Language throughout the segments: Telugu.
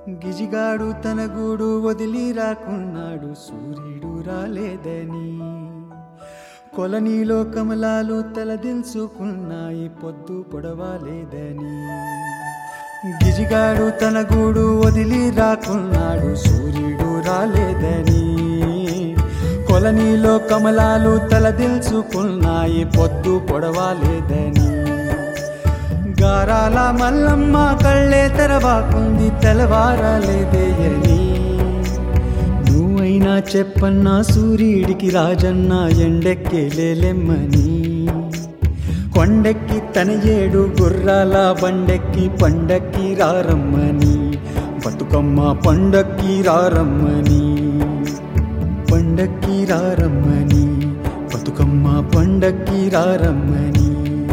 గిజిగాడు తన గూడు వదిలి రాకున్నాడు సూర్యుడు రాలేదని కొలనీలో కమలాలు తలదించుకున్నాయి పొద్దు పొడవాలేదని గిజిగాడు తన గూడు వదిలి రాకున్నాడు సూర్యుడు రాలేదని కొలనీలో కమలాలు తలదిల్చుకున్నాయి పొద్దు పొడవాలేదని గారాల మల్లమ్మ కళ్ళే తెరవాకుంది తెలవారాలేదేయని నువ్వైనా చెప్పన్నా సూర్యుడికి రాజన్న ఎండెక్కేలేలెమ్మని కొండెక్కి తన ఏడు గుర్రాల బండెక్కి పండక్కి రారమ్మని బతుకమ్మ పండక్కి రారమ్మని పండక్కి రారమ్మని బతుకమ్మ పండక్కి రారమ్మని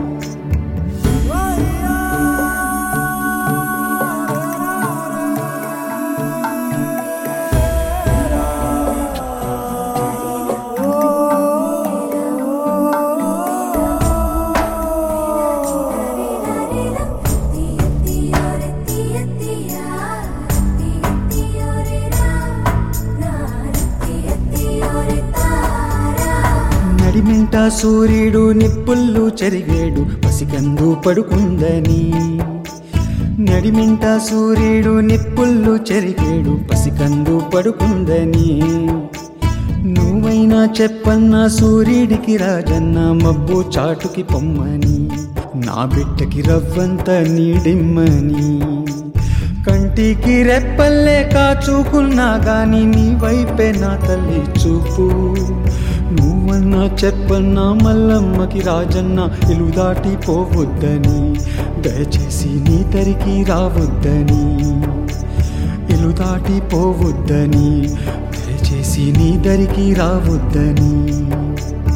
నడిమింట సూర్యుడు నిప్పుళ్ళు చెరిగేడు పసికందు పడుకుందని నడిమింట సూర్యుడు నిప్పుళ్ళు చెరిగేడు పసికందు పడుకుందని నువ్వైనా చెప్పన్నా సూర్యుడికి రాజన్న మబ్బు చాటుకి పొమ్మని నా బిడ్డకి రవ్వంత నీడిమ్మని కంటికి రెప్పల్లే కాచుకున్నా గాని నీ వైపే నా తల్లి చూపు నువ్వన్నా చెప్పన్నా మల్లమ్మకి రాజన్న ఇలు దాటి పోవద్దని దయచేసి నీ తరికి రావద్దని ఇలు దాటి పోవద్దని దయచేసి నీ దరికి రావద్దని